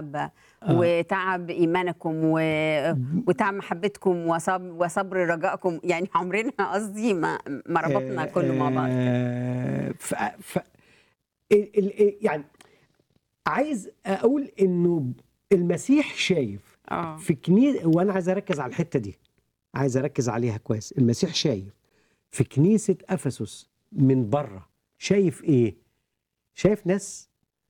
المحبة آه. وتعب إيمانكم و... وتعب محبتكم وصب... وصبر رجائكم يعني عمرنا قصدي ما ما ربطنا كله مع بعض كده. آه، ف... ف... ال... ال... يعني عايز اقول انه المسيح شايف اه في كنيسه وانا عايز اركز على الحته دي عايز اركز عليها كويس المسيح شايف في كنيسه افسس من بره شايف ايه شايف ناس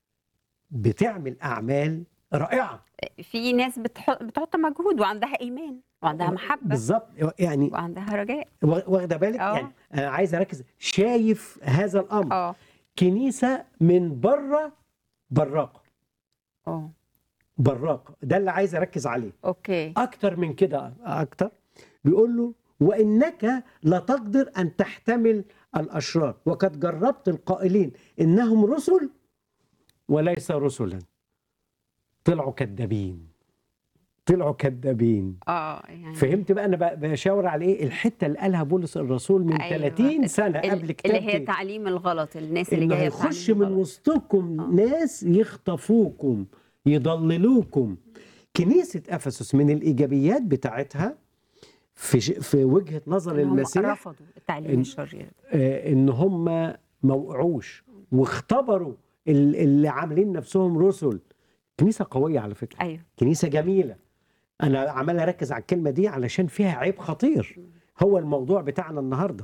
بتعمل اعمال رائعه في ناس بتحط بتحط مجهود وعندها إيمان وعندها محبة بالظبط يعني وعندها رجاء واخده بالك آه. يعني انا عايز اركز شايف هذا الامر اه كنيسه من بره براقه اه براقه ده اللي عايز اركز عليه اوكي اكتر من كده اكتر بيقول له وانك لا تقدر ان تحتمل الاشرار وقد جربت القائلين انهم رسل وليس رسلا طلعوا كذابين طلعوا كذابين اه يعني فهمت بقى انا ب- بشاور على ايه الحته اللي قالها بولس الرسول من أيوة. 30 سنه ال- قبل اللي كتابتي هي تعليم الغلط الناس اللي انه جايه هيخش بتعليم من الغلط. وسطكم آه. ناس يخطفوكم يضللوكم كنيسه افسس من الايجابيات بتاعتها في ش- في وجهه نظر إن هم المسيح رفضوا التعليم إن- الشرير آه، ان هم ما وقعوش واختبروا ال- اللي عاملين نفسهم رسل كنيسه قويه على فكره ايوه كنيسه جميله انا عمال اركز على الكلمه دي علشان فيها عيب خطير هو الموضوع بتاعنا النهارده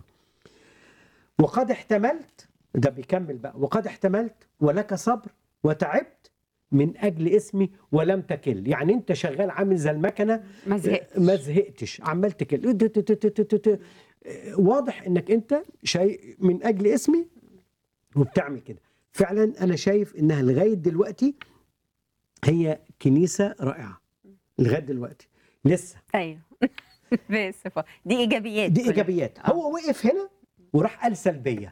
وقد احتملت ده بيكمل بقى وقد احتملت ولك صبر وتعبت من اجل اسمي ولم تكل يعني انت شغال عامل زي المكنه ما زهقت ما زهقتش عمال تكل ت- ت- ت- ت- ت- ت- واضح انك انت شيء من اجل اسمي وبتعمل كده فعلا انا شايف انها لغايه دلوقتي هي كنيسه رائعه لغايه دلوقتي لسه ايوه بس ف- دي ايجابيات دي كلها. ايجابيات آه. هو وقف هنا وراح قال سلبيه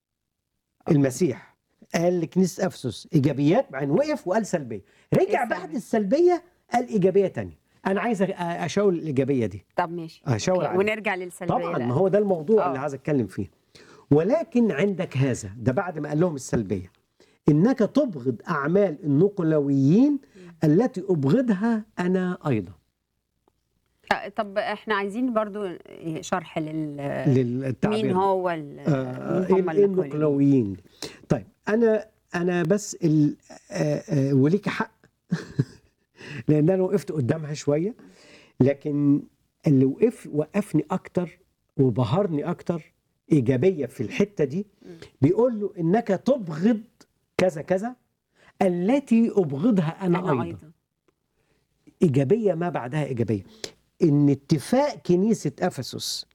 المسيح قال لكنيسه افسس ايجابيات بعدين وقف وقال سلبيه رجع إيه بعد السلبية؟ السلبيه قال ايجابيه تانية انا عايز أ- اشاور الايجابيه دي طب ماشي أشاور أوكي. عليه. ونرجع للسلبيه طبعا لا. ما هو ده الموضوع آه. اللي عايز اتكلم فيه ولكن عندك هذا ده بعد ما قال لهم السلبيه انك تبغض اعمال النقلويين التي ابغضها انا ايضا آه، طب احنا عايزين برضو شرح لل للتعبير مين هو ال... آه، مين هم ايه إيه النقليين النقلويين طيب انا انا بس ال... آه، آه، وليك حق لان انا وقفت قدامها شويه لكن اللي وقف وقفني اكتر وبهرني اكتر ايجابيه في الحته دي بيقول له انك تبغض كذا كذا التي ابغضها انا, انا ايضا ايضا ايجابيه ما بعدها ايجابيه ان اتفاق كنيسه افسس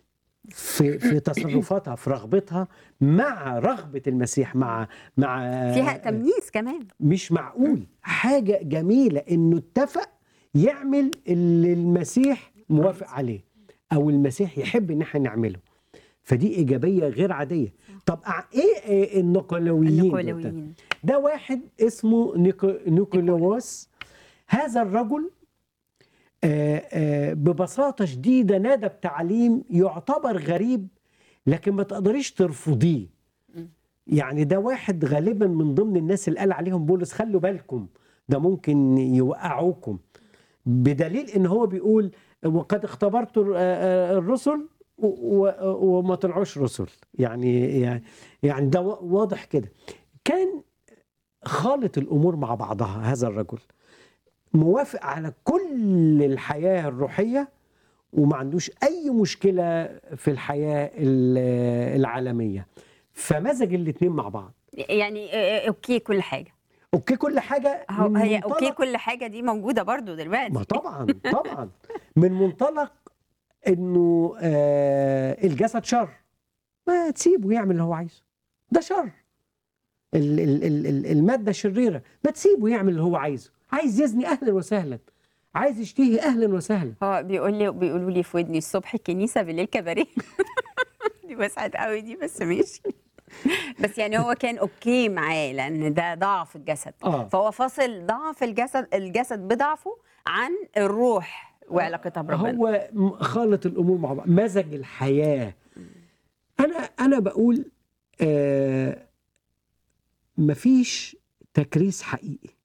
في في تصرفاتها في رغبتها مع رغبه المسيح مع مع فيها تمييز كمان مش معقول حاجه جميله انه اتفق يعمل اللي المسيح موافق عليه او المسيح يحب ان احنا نعمله فدي ايجابيه غير عاديه طب أع- ايه إيه النقلويين دول؟ النقلويين ده واحد اسمه نيكو نيكولاوس هذا الرجل آه، آه، ببساطة شديدة نادى بتعليم يعتبر غريب لكن ما تقدريش ترفضيه يعني ده واحد غالبا من ضمن الناس اللي قال عليهم بولس خلوا بالكم ده ممكن يوقعوكم بدليل ان هو بيقول وقد اختبرت الر- آه، آه، الرسل و- و- وما طلعوش رسل يعني يعني يعني ده وا- واضح كده كان خالط الامور مع بعضها هذا الرجل موافق على كل الحياه الروحيه وما عندوش اي مشكله في الحياه ال- العالميه فمزج الاثنين مع بعض يعني آه، اوكي كل حاجه اوكي كل حاجه هو من هي منطلق- اوكي كل حاجه دي موجوده برضو دلوقتي ما طبعا طبعا من منطلق انه آه الجسد شر ما تسيبه يعمل اللي هو عايزه ده شر ال- ال- ال- ال- الماده شريره ما تسيبه يعمل اللي هو عايزه عايز يزني اهلا وسهلا عايز يشتهي اهلا وسهلا هو بيقول لي بيقولوا لي في ودني الصبح كنيسه بالليل كباريه دي وسعت قوي دي بس ماشي بس يعني هو كان اوكي معاه لان ده ضعف الجسد اه فهو فاصل ضعف الجسد الجسد بضعفه عن الروح وعلاقتها بربنا هو م- خالط الامور مع بعض مزج الحياه انا انا بقول آه مفيش تكريس حقيقي